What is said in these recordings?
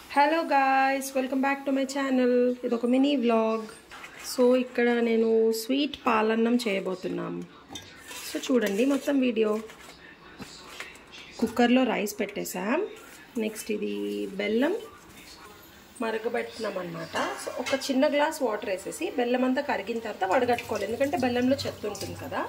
hello guys welcome back to my channel ఇది ఒక mini vlog so ఇక్కడ నేను స్వీట్ పాలన్నం చేయబోతున్నాం సో చూడండి మొత్తం వీడియో కుక్కర్లో రైస్ పెట్టేసాం నెక్స్ట్ ఇది బెల్లం మరగబెట్టినాం అనమాట సో ఒక చిన్న గ్లాస్ వాటర్ వేసేసి బెల్లం అంతా కరిగిన తర్వాత వడగట్టుకోవాలి ఎందుకంటే బెల్లంలో చెత్త ఉంటుంది కదా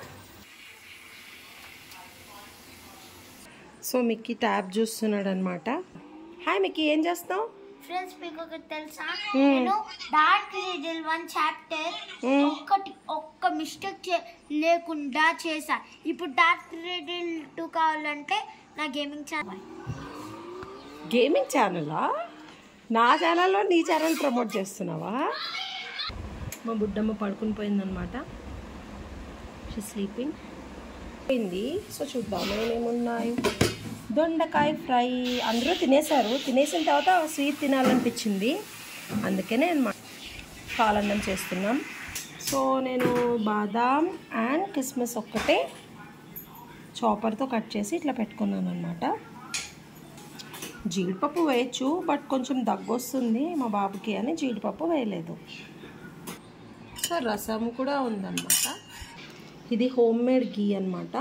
సో మిక్కీ ట్యాబ్ చూస్తున్నాడు అనమాట హాయ్ మిక్కీ ఏం చేస్తావు ఫ్రెండ్స్ మీకు ఒకటి తెలుసా నేను డార్క్ రీడిల్ వన్ చాప్టర్ ఒక్కటి ఒక్క మిస్టేక్ లేకుండా చేసా ఇప్పుడు డార్క్ రీడిల్ టూ కావాలంటే నా గేమింగ్ ఛానల్ గేమింగ్ ఛానలా నా ఛానల్లో నీ ఛానల్ ప్రమోట్ చేస్తున్నావా మా బుడ్డమ్మ పడుకుని పోయిందనమాట షీ స్లీపింగ్ పోయింది సో చూద్దాం ఏమేమున్నాయి దొండకాయ ఫ్రై అందరూ తినేశారు తినేసిన తర్వాత స్వీట్ తినాలనిపించింది అందుకనే అనమాట పాలన్నం చేస్తున్నాం సో నేను బాదాం అండ్ కిస్మిస్ ఒక్కటే చాపర్తో కట్ చేసి ఇట్లా పెట్టుకున్నాను అనమాట జీడిపప్పు వేయచ్చు బట్ కొంచెం దగ్గు వస్తుంది మా బాబుకి అని జీడిపప్పు వేయలేదు సో రసం కూడా ఉందన్నమాట ఇది హోమ్ మేడ్ గీ అనమాట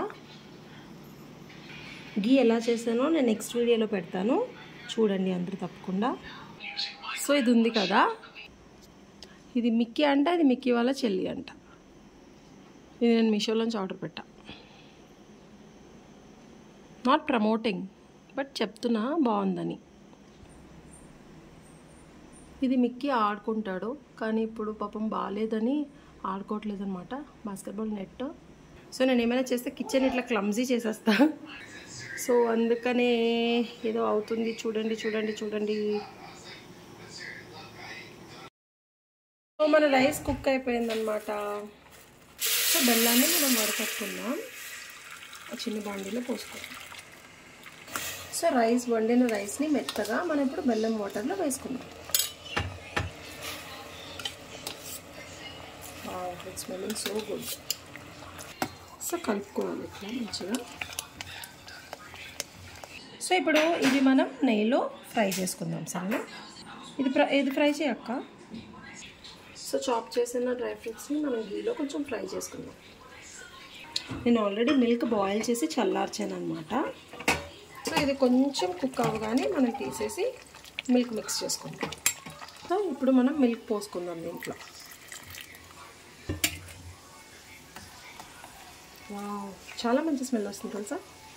గీ ఎలా చేశానో నేను నెక్స్ట్ వీడియోలో పెడతాను చూడండి అందరూ తప్పకుండా సో ఇది ఉంది కదా ఇది మిక్కీ అంట ఇది మిక్కీ వాళ్ళ చెల్లి అంట ఇది నేను మీషోలోంచి ఆర్డర్ పెట్టా నాట్ ప్రమోటింగ్ బట్ చెప్తున్నా బాగుందని ఇది మిక్కీ ఆడుకుంటాడు కానీ ఇప్పుడు పాపం బాగాలేదని ఆడుకోవట్లేదు అనమాట బాస్కెట్బాల్ నెట్ సో నేను ఏమైనా చేస్తే కిచెన్ ఇట్లా క్లమ్జీ చేసేస్తా సో అందుకనే ఏదో అవుతుంది చూడండి చూడండి చూడండి సో మన రైస్ కుక్ అయిపోయిందనమాట సో బెల్లాన్ని మనం వడకట్టుకుందాం ఆ చిన్న బాండీలో పోసుకోవాలి సో రైస్ వండిన రైస్ని మెత్తగా మనం ఇప్పుడు బెల్లం వాటర్లో వేసుకుందాం it's smelling so good so కలుపుకోవాలి ఇట్లా మంచిగా సో ఇప్పుడు ఇది మనం నెయ్యిలో ఫ్రై చేసుకుందాం సరేనా ఇది ఫ్రై ఇది ఫ్రై చేయక్క సో చాప్ చేసిన డ్రై ఫ్రూట్స్ని మనం గీలో కొంచెం ఫ్రై చేసుకుందాం నేను ఆల్రెడీ మిల్క్ బాయిల్ చేసి చల్లార్చాను అనమాట సో ఇది కొంచెం కుక్ అవ్వగానే మనం తీసేసి మిల్క్ మిక్స్ చేసుకుందాం సో ఇప్పుడు మనం మిల్క్ పోసుకుందాం దీంట్లో చాలా మంచి స్మెల్ వస్తుంది తెలుసా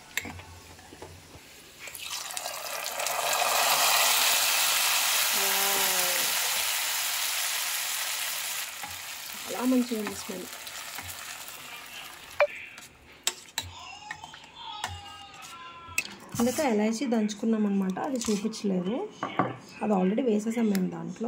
చాలా మంచిగా ఉంది స్మెల్ అందుకే ఎలైచి దంచుకున్నాం అనమాట అది చూపించలేదు అది ఆల్రెడీ వేసేసాం మేము దాంట్లో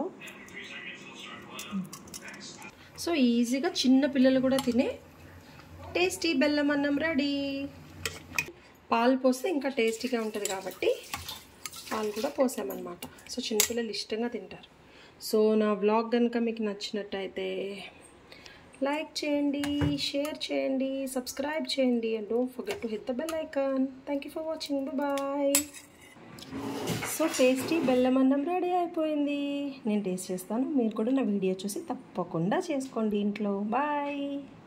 సో ఈజీగా చిన్న పిల్లలు కూడా తినే టేస్టీ బెల్లం అన్నం రెడీ పాలు పోస్తే ఇంకా టేస్టీగా ఉంటుంది కాబట్టి పాలు కూడా పోసామన్నమాట సో చిన్నపిల్లలు ఇష్టంగా తింటారు సో నా వ్లాగ్ కనుక మీకు నచ్చినట్టయితే లైక్ చేయండి షేర్ చేయండి సబ్స్క్రైబ్ చేయండి and don't forget to hit the bell icon thank you for watching bye so tasty బెల్లం అన్నం రెడీ అయిపోయింది నేను టేస్ట్ చేస్తాను మీరు కూడా నా వీడియో చూసి తప్పకుండా చేసుకోండి ఇంట్లో బాయ్